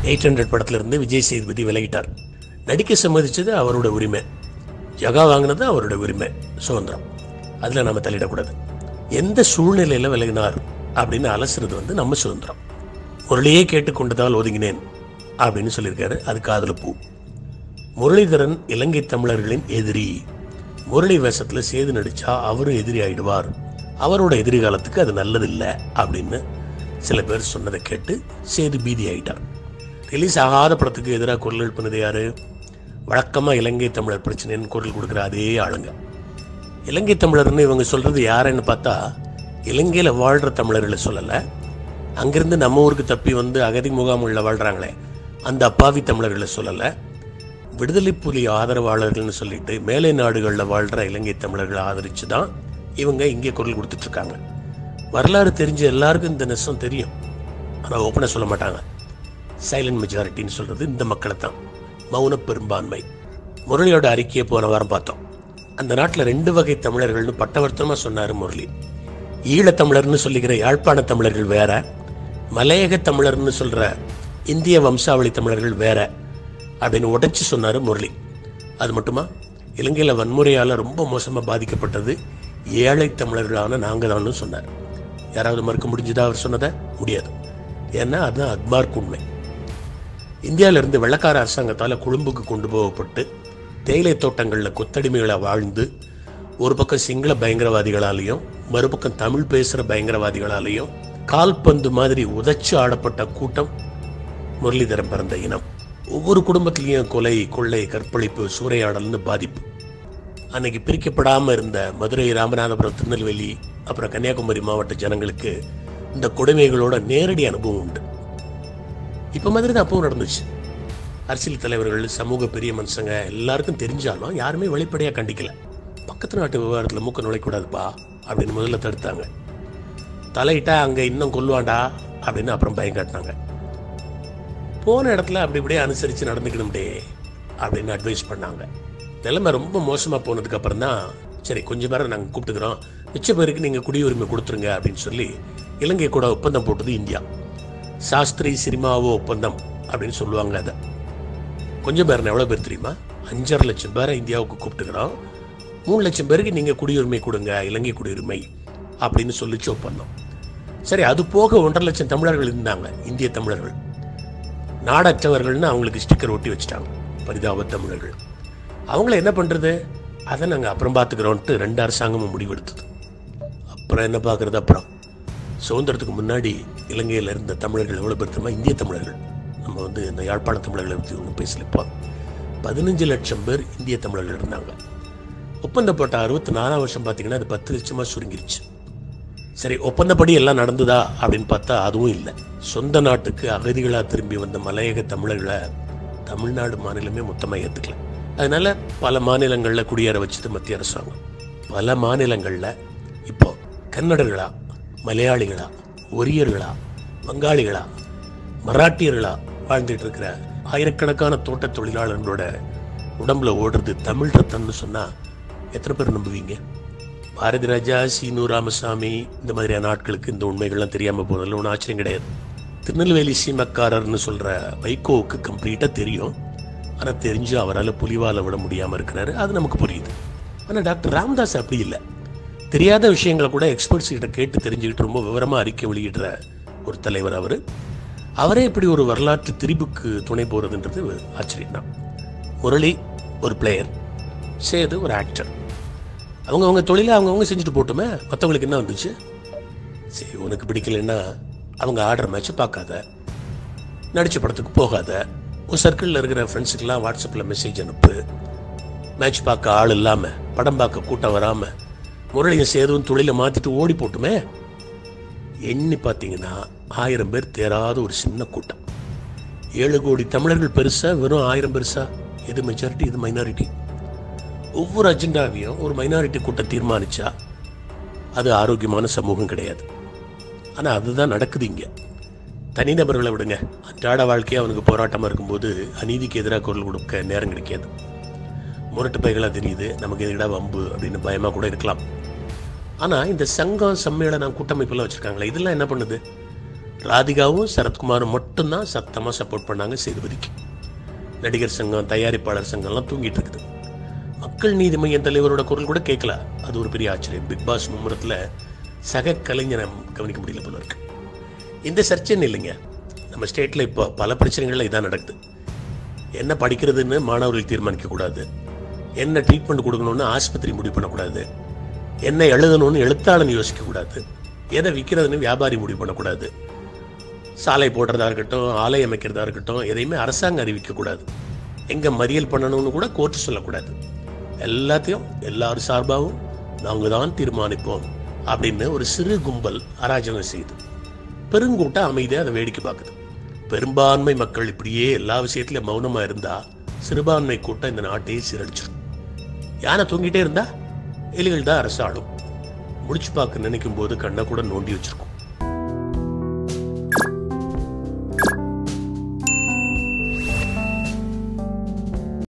eight hundred படத்திலிருந்து விஜய் சேதுபதி விலகிட்டார் நடிக்க சம்மதிச்சது அவரோட உரிமை ஜகா வாங்கினது அவரோட உரிமை சுதந்திரம் அதில் நம்ம தலையிடக்கூடாது எந்த சூழ்நிலையில் விலகினார் அப்படின்னு அலசுறது வந்து நம்ம சுதந்திரம் முரளியே கேட்டுக்கொண்டதால் ஒதுங்கினேன் அப்படின்னு சொல்லியிருக்காரு அது காதல பூ முரளிதரன் இலங்கை தமிழர்களின் எதிரி முரளி வேஷத்துல சேது நடிச்சா அவரும் எதிரி ஆயிடுவார் அவரோட எதிர்காலத்துக்கு அது நல்லதில்லை அப்படின்னு சில பேர் சொன்னதை கேட்டு சேது பீதி ஆயிட்டார் ரிலீஸ் ஆகாத படத்துக்கு எதிராக குரல் எழுப்பினது யாரு வழக்கமா இலங்கை தமிழர் பிரச்சனைன்னு குரல் கொடுக்குற அதே ஆளுங்க இலங்கை தமிழர்னு இவங்க சொல்றது யாருன்னு பார்த்தா இலங்கையில வாழ்ற தமிழர்களை சொல்லலை அங்கிருந்து நம்ம ஊருக்கு தப்பி வந்து அகதி முகாம்களில் வாழ்றாங்களே அந்த அப்பாவி தமிழர்களை சொல்லலை விடுதலை புலி ஆதரவாளர்கள்னு சொல்லிட்டு மேலை நாடுகளில் வாழ்ற இலங்கை தமிழர்களை ஆதரிச்சு தான் இவங்க இங்கே குரல் கொடுத்துட்டு இருக்காங்க வரலாறு தெரிஞ்ச எல்லாருக்கும் இந்த நெசம் தெரியும் ஆனால் ஓப்பனாக சொல்ல மாட்டாங்க சைலண்ட் மெஜாரிட்டின்னு சொல்றது இந்த மக்களை தான் மௌன பெரும்பான்மை முரளியோட அறிக்கையை போன வாரம் பார்த்தோம் அந்த நாட்டில் ரெண்டு வகை தமிழர்கள்னு பட்டவர்த்தனமாக சொன்னார் முரளி ஈழத்தமிழர்னு சொல்லிக்கிற யாழ்ப்பாண தமிழர்கள் வேற மலையக தமிழர்னு சொல்ற இந்திய வம்சாவளி தமிழர்கள் வேற அப்படின்னு உடைச்சு சொன்னார் முரளி அது மட்டுமா இலங்கையில் வன்முறையால் ரொம்ப மோசமாக பாதிக்கப்பட்டது ஏழை தமிழர்களான நாங்கள் தான் சொன்னார் யாராவது மறுக்க முடிஞ்சதா அவர் சொன்னதை முடியாது ஏன்னா அதுதான் அக்பார்க்கு உண்மை இந்தியாவிலிருந்து வெள்ளக்கார அரசாங்கத்தால் கொழும்புக்கு கொண்டு போகப்பட்டு தேயிலை தோட்டங்களில் கொத்தடிமைகளை வாழ்ந்து ஒரு பக்கம் சிங்கள பயங்கரவாதிகளாலையும் மறுபக்கம் தமிழ் பேசுகிற பயங்கரவாதிகளாலையும் கால்பந்து மாதிரி உதைச்சு ஆடப்பட்ட கூட்டம் முரளிதரன் பிறந்த இனம் ஒவ்வொரு குடும்பத்திலையும் கொலை கொள்ளை கற்பழிப்பு சூறையாடல்னு பாதிப்பு அன்னைக்கு பிரிக்கப்படாமல் இருந்த மதுரை ராமநாதபுரம் திருநெல்வேலி அப்புறம் கன்னியாகுமரி மாவட்ட ஜனங்களுக்கு இந்த கொடுமைகளோட நேரடி அனுபவம் உண்டு இப்போ மாதிரி தான் அப்பவும் நடந்துச்சு அரசியல் தலைவர்கள் சமூக பெரிய மனுஷங்க எல்லாருக்கும் தெரிஞ்சாலும் யாருமே வெளிப்படையாக கண்டிக்கல பக்கத்து நாட்டு விவகாரத்தில் மூக்க நுழைக்கூடாதுப்பா அப்படின்னு முதல்ல தடுத்தாங்க தலையிட்டா அங்கே இன்னும் கொல்லுவாண்டா அப்படின்னு அப்புறம் பயம் காட்டினாங்க போன இடத்துல அப்படி இப்படியே அனுசரித்து நடந்துக்கணும்டே அப்படின்னு அட்வைஸ் பண்ணாங்க நிலைமை ரொம்ப மோசமாக போனதுக்கு அப்புறம் தான் சரி கொஞ்சம் பேரை நாங்கள் கூப்பிட்டுக்கிறோம் மிச்ச பேருக்கு நீங்கள் குடியுரிமை கொடுத்துருங்க அப்படின்னு சொல்லி இலங்கை கூட ஒப்பந்தம் போட்டது இந்தியா சாஸ்திரி சினிமாவோ ஒப்பந்தம் அப்படின்னு சொல்லுவாங்க அதை கொஞ்சம் பேர் எவ்வளோ பேர் தெரியுமா அஞ்சரை லட்சம் பேரை இந்தியாவுக்கு கூப்பிட்டுக்கிறோம் மூணு லட்சம் பேருக்கு நீங்கள் குடியுரிமை கொடுங்க இலங்கை குடியுரிமை அப்படின்னு சொல்லிச்சு ஒப்பந்தம் சரி அது போக ஒன்றரை லட்சம் தமிழர்கள் இருந்தாங்க இந்திய தமிழர்கள் நாடற்றவர்கள்னு அவங்களுக்கு ஸ்டிக்கர் ஒட்டி வச்சுட்டாங்க பரிதாப தமிழர்கள் அவங்கள என்ன பண்ணுறது அதை நாங்கள் அப்புறம் பார்த்துக்கிறோன்ட்டு ரெண்டு அரசாங்கமும் முடிவெடுத்தது அப்புறம் என்ன பார்க்குறது அப்புறம் சுதந்திரத்துக்கு முன்னாடி இலங்கையில் இருந்த தமிழர்கள் எவ்வளோ பேர் தெரியுமா இந்திய தமிழர்கள் நம்ம வந்து இந்த யாழ்ப்பாண தமிழர்களை பற்றி ஒன்றும் பேசல இப்போ பதினஞ்சு லட்சம் பேர் இந்திய தமிழர்கள் இருந்தாங்க ஒப்பந்தப்பட்ட அறுபத்தி நாலாம் வருஷம் பார்த்தீங்கன்னா அது பத்து லட்சமாக சுருங்கிருச்சு சரி ஒப்பந்தப்படி எல்லாம் நடந்ததா அப்படின்னு பார்த்தா அதுவும் இல்லை சொந்த நாட்டுக்கு அகதிகளாக திரும்பி வந்த மலையக தமிழர்களை தமிழ்நாடு மாநிலமே மொத்தமாக ஏற்றுக்கல அதனால பல மாநிலங்களில் குடியேற வச்சது மத்திய அரசாங்கம் பல மாநிலங்களில் இப்போ கன்னடர்களா மலையாளிகளா ஒரியர்களா வங்காளிகளா மராட்டியர்களா வாழ்ந்துட்டு இருக்கிற ஆயிரக்கணக்கான தோட்ட தொழிலாளர்களோட உடம்புல ஓடுறது தமிழ் ரத்தம்னு சொன்னா எத்தனை பேர் நம்புவீங்க பாரதி ராஜா சீனு ராமசாமி இந்த மாதிரியான ஆட்களுக்கு இந்த உண்மைகள்லாம் தெரியாம போனதுல ஒன்றும் ஆச்சரியம் கிடையாது திருநெல்வேலி சீமக்காரர்னு சொல்ற வைகோவுக்கு கம்ப்ளீட்டா தெரியும் ஆனா தெரிஞ்சு அவரால் புலிவால விட முடியாம இருக்கிறாரு அது நமக்கு புரியுது ஆனா டாக்டர் ராமதாஸ் அப்படி இல்லை தெரியாத விஷயங்களை கூட எக்ஸ்பர்ட்ஸ் கிட்ட கேட்டு தெரிஞ்சுக்கிட்டு ரொம்ப விவரமா அறிக்கை வெளியிடுற ஒரு தலைவர் அவர் அவரே இப்படி ஒரு வரலாற்று திரிபுக்கு துணை போறதுன்றது ஆச்சரியம் தான் முரளி ஒரு பிளேயர் சேது ஒரு ஆக்டர் அவங்க அவங்க தொழிலை அவங்கவுங்க செஞ்சுட்டு போட்டுமே மற்றவங்களுக்கு என்ன வந்துச்சு சரி உனக்கு பிடிக்கலைன்னா அவங்க ஆடுற மேட்ச்சை பார்க்காத நடித்த படத்துக்கு போகாத உன் சர்க்கிளில் இருக்கிற ஃப்ரெண்ட்ஸுக்கெல்லாம் வாட்ஸ்அப்பில் மெசேஜ் அனுப்பு மேட்ச் பார்க்க ஆள் இல்லாமல் படம் பார்க்க கூட்டம் வராமல் முரளியும் சேதுவும் தொழிலை மாற்றிட்டு ஓடி போட்டுமே எண்ணி பார்த்தீங்கன்னா ஆயிரம் பேர் தேராத ஒரு சின்ன கூட்டம் ஏழு கோடி தமிழர்கள் பெருசா வெறும் ஆயிரம் பெருசா எது மெஜாரிட்டி இது மைனாரிட்டி ஒவ்வொரு அஜெண்டாவையும் ஒரு மைனாரிட்டி கூட்டம் தீர்மானிச்சா அது ஆரோக்கியமான சமூகம் கிடையாது ஆனால் அதுதான் நடக்குது இங்கே தனிநபர்களை விடுங்க அன்றாட வாழ்க்கையே அவனுக்கு போராட்டமாக இருக்கும்போது அநீதிக்கு எதிராக குரல் கொடுக்க நேரம் கிடைக்காது முரட்டு பைகளாக தெரியுது நமக்கு எதிரடா வம்பு அப்படின்னு பயமாக கூட இருக்கலாம் ஆனால் இந்த சங்கம் சம்மேளனம் கூட்டமைப்பெல்லாம் வச்சுருக்காங்களே இதெல்லாம் என்ன பண்ணுது ராதிகாவும் சரத்குமாரும் மட்டும்தான் சத்தமாக சப்போர்ட் பண்ணாங்க சேதுபதிக்கு நடிகர் சங்கம் தயாரிப்பாளர் சங்கம்லாம் தூங்கிட்டு இருக்குது மக்கள் நீதி மையம் தலைவரோட குரல் கூட கேட்கல அது ஒரு பெரிய ஆச்சரியம் பிக் பாஸ் மும்முரத்தில் சக கலைஞரை கவனிக்க முடியல போல இருக்கு இந்த சர்ச்சைன்னு இல்லைங்க நம்ம ஸ்டேட்டில் இப்போ பல பிரச்சனைகள்ல இதான் நடக்குது என்ன படிக்கிறதுன்னு மாணவர்கள் தீர்மானிக்க கூடாது என்ன ட்ரீட்மெண்ட் கொடுக்கணும்னு ஆஸ்பத்திரி முடிவு பண்ணக்கூடாது என்ன எழுதணும்னு எழுத்தாளன் யோசிக்க கூடாது எதை விற்கிறதுன்னு வியாபாரி முடிவு பண்ணக்கூடாது சாலை போடுறதா இருக்கட்டும் ஆலை அமைக்கிறதா இருக்கட்டும் எதையுமே அரசாங்கம் அறிவிக்க கூடாது எங்க மறியல் பண்ணணும்னு கூட கோர்ட்டு சொல்லக்கூடாது எல்லாத்தையும் எல்லாரும் சார்பாகவும் நாங்கள் தான் தீர்மானிப்போம் அப்படின்னு ஒரு சிறு கும்பல் அராஜகம் செய்யுது பெருங்கூட்டம் அமைதியாக அதை வேடிக்கை பார்க்குது பெரும்பான்மை மக்கள் இப்படியே எல்லா விஷயத்திலும் மௌனமா இருந்தா சிறுபான்மை கூட்டம் இந்த நாட்டையே சீரழிச்சிடும் யானை தூங்கிட்டே இருந்தா எலிகள் தான் அரசு ஆளும் முடிச்சு பார்க்க நினைக்கும் போது கண்ணை கூட நோண்டி வச்சிருக்கும்